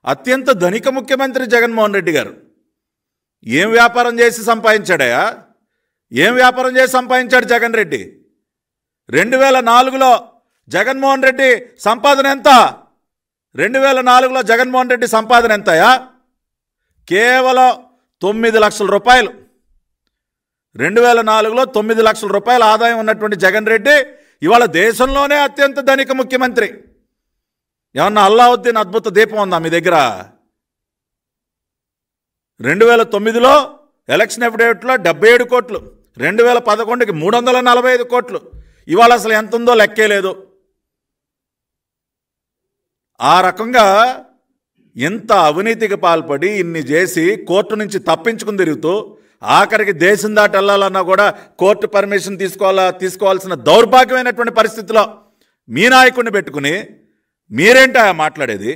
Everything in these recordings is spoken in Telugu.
అత్యంత ధనిక ముఖ్యమంత్రి జగన్మోహన్ రెడ్డి గారు ఏం వ్యాపారం చేసి సంపాదించాడయా ఏం వ్యాపారం చేసి సంపాదించాడు జగన్ రెడ్డి రెండు వేల నాలుగులో జగన్మోహన్ రెడ్డి సంపాదన ఎంత రెండు వేల నాలుగులో జగన్మోహన్ రెడ్డి సంపాదన ఎంతయా కేవలం తొమ్మిది లక్షల రూపాయలు రెండు వేల నాలుగులో తొమ్మిది లక్షల రూపాయల ఆదాయం ఉన్నటువంటి జగన్ రెడ్డి ఇవాళ దేశంలోనే అత్యంత ధనిక ముఖ్యమంత్రి ఏమన్నా అల్లావుద్దీన్ అద్భుత దీపం ఉందా మీ దగ్గర రెండు వేల తొమ్మిదిలో ఎలక్షన్ అఫిడేవిట్లో డెబ్బై ఏడు కోట్లు రెండు వేల పదకొండుకి మూడు వందల నలభై ఐదు కోట్లు ఇవాళ అసలు ఎంత ఉందో లెక్కే లేదు ఆ రకంగా ఇంత అవినీతికి పాల్పడి ఇన్ని చేసి కోర్టు నుంచి తప్పించుకుని తిరుగుతూ ఆఖరికి దేశం దాటి వెళ్ళాలన్నా కూడా కోర్టు పర్మిషన్ తీసుకోవాలా తీసుకోవాల్సిన దౌర్భాగ్యమైనటువంటి పరిస్థితిలో మీ నాయకుడిని పెట్టుకుని మీరేంటా మాట్లాడేది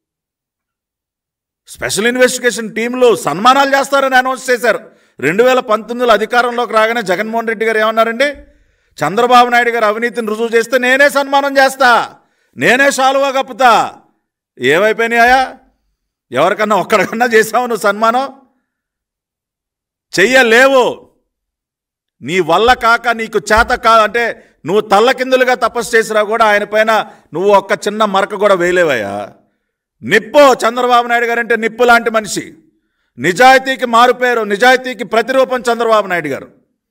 స్పెషల్ ఇన్వెస్టిగేషన్ టీంలు సన్మానాలు చేస్తారని అనౌన్స్ చేశారు రెండు వేల పంతొమ్మిదిలో అధికారంలోకి రాగానే జగన్మోహన్ రెడ్డి గారు ఏమన్నారండి చంద్రబాబు నాయుడు గారు అవినీతిని రుజువు చేస్తే నేనే సన్మానం చేస్తా నేనే షాలువా కప్పుతా ఏమైపోయినాయా ఎవరికన్నా ఒక్కడికన్నా చేసావు నువ్వు సన్మానం చెయ్యలేవు నీ వల్ల కాక నీకు చేత కా అంటే నువ్వు తల్లకిందులుగా తపస్సు చేసినా కూడా ఆయన పైన నువ్వు ఒక్క చిన్న మరక కూడా వేయలేవయ్యా నిప్పు చంద్రబాబు నాయుడు గారు అంటే నిప్పు లాంటి మనిషి నిజాయితీకి మారుపేరు నిజాయితీకి ప్రతిరూపం చంద్రబాబు నాయుడు గారు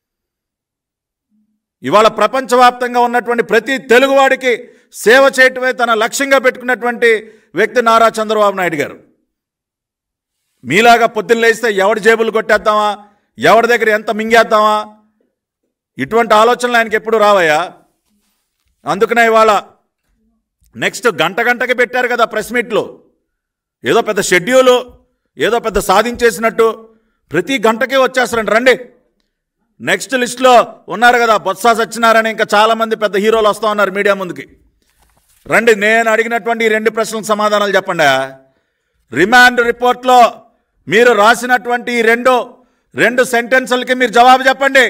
ఇవాళ ప్రపంచవ్యాప్తంగా ఉన్నటువంటి ప్రతి తెలుగువాడికి సేవ చేయటమే తన లక్ష్యంగా పెట్టుకున్నటువంటి వ్యక్తి నారా చంద్రబాబు నాయుడు గారు మీలాగా పొద్దున్న లేస్తే ఎవడి జేబులు కొట్టేద్దామా ఎవరి దగ్గర ఎంత మింగేద్దామా ఇటువంటి ఆలోచనలు ఆయనకి ఎప్పుడు రావయ్యా అందుకనే ఇవాళ నెక్స్ట్ గంట గంటకి పెట్టారు కదా ప్రెస్ మీట్లు ఏదో పెద్ద షెడ్యూలు ఏదో పెద్ద సాధించేసినట్టు ప్రతి గంటకి వచ్చేస్తారండి రండి నెక్స్ట్ లిస్ట్లో ఉన్నారు కదా బొత్స సత్యనారాయణ ఇంకా చాలామంది పెద్ద హీరోలు వస్తూ ఉన్నారు మీడియా ముందుకి రండి నేను అడిగినటువంటి ఈ రెండు ప్రశ్నలకు సమాధానాలు చెప్పండి రిమాండ్ రిపోర్ట్లో మీరు రాసినటువంటి ఈ రెండు రెండు సెంటెన్సులకి మీరు జవాబు చెప్పండి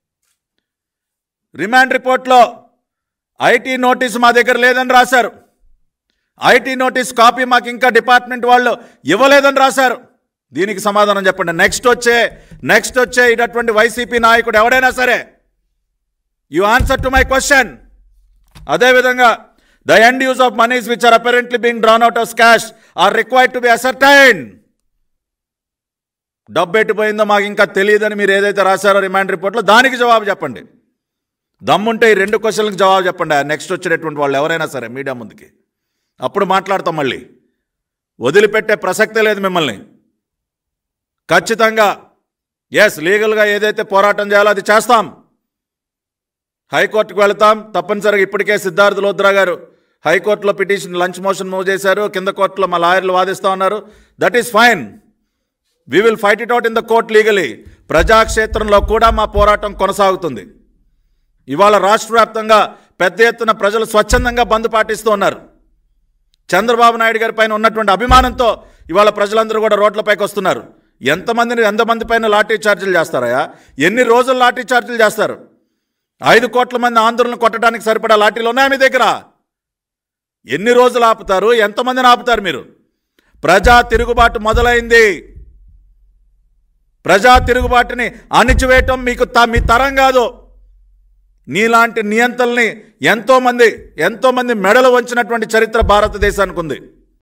రిమాండ్ రిపోర్ట్లో ఐటీ నోటీస్ మా దగ్గర లేదని రాశారు ఐటీ నోటీస్ కాపీ మాకు ఇంకా డిపార్ట్మెంట్ వాళ్ళు ఇవ్వలేదని రాశారు దీనికి సమాధానం చెప్పండి నెక్స్ట్ వచ్చే నెక్స్ట్ వచ్చే ఇటువంటి వైసీపీ నాయకుడు ఎవడైనా సరే you answer to my question అదేవిధంగా the end use of monies which are apparently being drawn out of cash are required to be ascertain డబ్బు ఎట్టిపోయిందో మాకు ఇంకా తెలియదని మీరు ఏదైతే రాశారో రిమాండ్ రిపోర్ట్లో దానికి జవాబు చెప్పండి దమ్ముంటే ఈ రెండు క్వశ్చన్లకు జవాబు చెప్పండి నెక్స్ట్ వచ్చేటటువంటి వాళ్ళు ఎవరైనా సరే మీడియా ముందుకి అప్పుడు మాట్లాడతాం మళ్ళీ వదిలిపెట్టే ప్రసక్తే లేదు మిమ్మల్ని ఖచ్చితంగా ఎస్ లీగల్గా ఏదైతే పోరాటం చేయాలో అది చేస్తాం హైకోర్టుకు వెళతాం తప్పనిసరిగా ఇప్పటికే సిద్ధార్థ లోద్రా గారు హైకోర్టులో పిటిషన్ లంచ్ మోషన్ మూవ్ చేశారు కింద కోర్టులో మా లాయర్లు వాదిస్తూ ఉన్నారు that is fine we will fight it out in the court legally ప్రజాక్షేత్రంలో కూడా మా పోరాటం కొనసాగుతుంది ఇవాళ రాష్ట్ర వ్యాప్తంగా పెద్ద ఎత్తున ప్రజలు స్వచ్ఛందంగా బంద్ పాటిస్తూ ఉన్నారు చంద్రబాబు నాయుడు గారి పైన ఉన్నటువంటి అభిమానంతో ఇవాళ ప్రజలందరూ కూడా రోడ్లపైకి వస్తున్నారు ఎంతమందిని ఎంతమంది పైన లాఠీ ఛార్జీలు చేస్తారయా ఎన్ని రోజులు లాఠీ ఛార్జీలు చేస్తారు ఐదు కోట్ల మంది ఆందోళన కొట్టడానికి సరిపడా లాఠీలు ఉన్నాయా మీ దగ్గర ఎన్ని రోజులు ఆపుతారు ఎంతమందిని ఆపుతారు మీరు ప్రజా తిరుగుబాటు మొదలైంది ప్రజా తిరుగుబాటుని అణిచివేయటం మీకు త మీ తరం కాదు నీలాంటి నియంతల్ని ఎంతోమంది ఎంతోమంది మెడలు వంచినటువంటి చరిత్ర భారతదేశానికి ఉంది